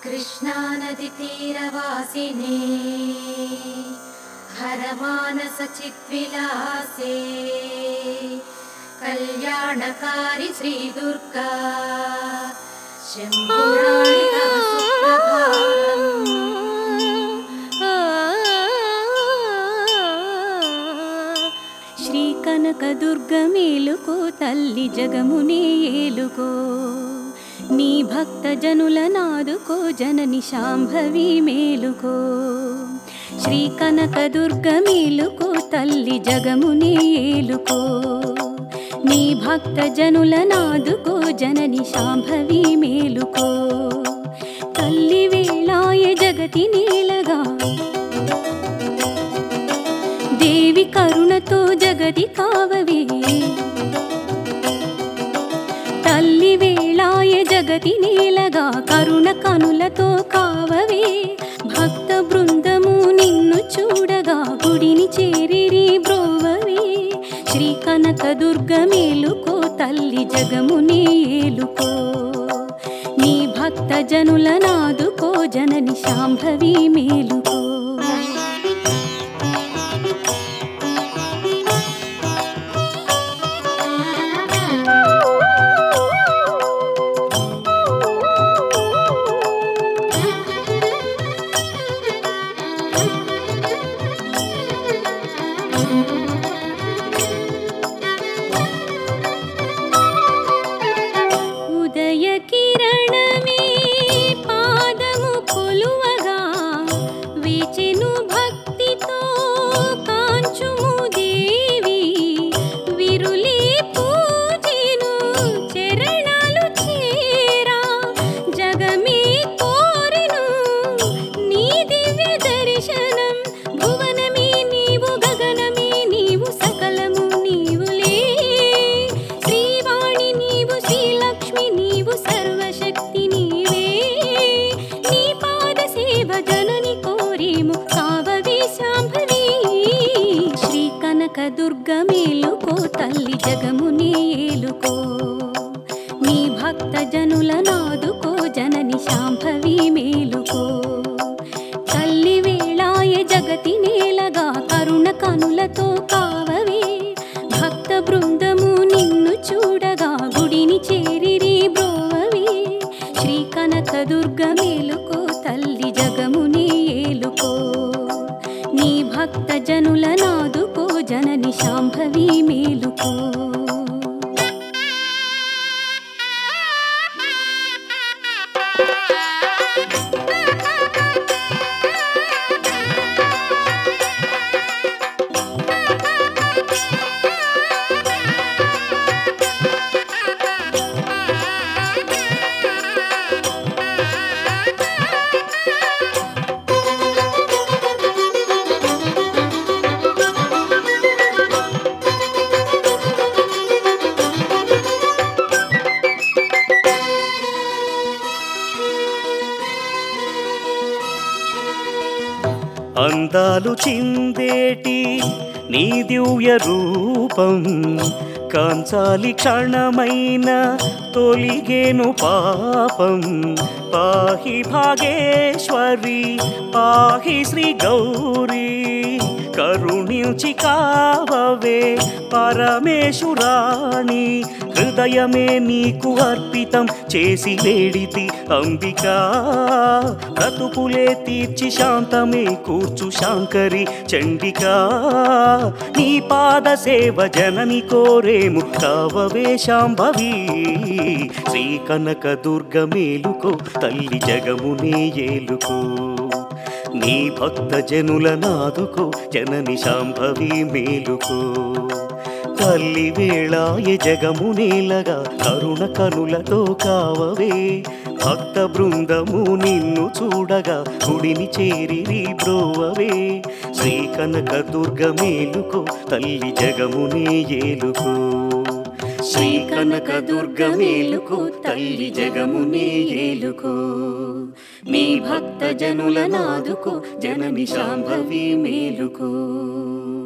कृष्णानदितीरवासिने हरमानसचिद्विलासे कल्याणकारि श्रीदुर्गा शम्भुराणि तव सुप्रभातम् శ్రీ కనకదుర్గ మేలుకో తల్లి జగమునే ఏలుకో నీ భక్త జనుల నాదుకో జనని శాంభవి మేలుకో శ్రీ కనకదుర్గ మేలుకో తల్లి జగమునే ఏలుకో నీ భక్త జనుల నాదుకో జనని శాంభవి మేలుకో తల్లి వేళాయ జగతి నీలగా దేవి కరుణతో జగతి కావవే తల్లి వేళాయ జగతి నీలగా కరుణ కనులతో కావవే భక్త బృందము నిన్ను చూడగా గుడిని చేరిరి బ్రోవవే శ్రీ కనక దుర్గ మేలుకో తల్లి జగమునే ఏలుకో నీ భక్త జనుల నాదుకో జనని శాంభవి మేలుకో ఉదయ కిరణమే పాదము కొలువగా వేచెను భక్తితో కాంచుము దేవి విరులి పూజెను చరణాలు చేరా జగమే కోరెను నీ దివ్య దర్శనం భువనమే నీవు గగనమే నీవు సకలము నీవులే శ్రీవాణి నీవు శ్రీలక్ష్మి నీవు సర్వశక్తి నీవే నీ పాద సేవ జనని కోరేము కావవే శాంభవి శ్రీ కనక దుర్గ మేలుకో తల్లి జగమునే ఏలుకో నీ భక్త జనుల నాదుకో జనని శాంభవి మేలుకో తల్లి వేళాయ జగతి నేలగా కరుణ కనులతో కావవే భక్త బృందము నిన్ను చూడగా గుడిని చేరిరి బ్రోవవే శ్రీ కనక దుర్గ మేలుకో తల్లి జగమునే ఏలుకో నీ భక్త జనుల నాదుకో జనని శాంభవి మేలుకో అందాలు చిందేటి నీ దివ్య రూపం కాంచాలి క్షణమైన తొలిగేను పాపం పాహి భాగేశ్వరి పాహి శ్రీ గౌరీ కరుణించి కావవే పరమేశురాణి హృదయమే నీకు అర్పితం చేసి వేడితి అంబికా బ్రతుకులే తీర్చి శాంతమే కూర్చు శాంకరి చండికా నీ పాద సేవ జనని కోరేము కావవే శాంభవి శ్రీ కనక దుర్గ మేలుకో తల్లి జగమునే ఏలుకో నీ భక్త జనుల నాదుకో జనని శాంభవి మేలుకో తల్లి వేళాయ జగము నేలగా కరుణ కనులతో కావవే భక్త బృందము నిన్ను చూడగా గుడిని చేరిరి బ్రోవవే శ్రీ కనక దుర్గ మేలుకో తల్లి జగమునే ఏలుకో శ్రీ కనక దుర్గ మేలుకో తల్లి జగమునే ఏలుకో నీ భక్త జనుల నాదుకో జనని శాంభవి మేలుకో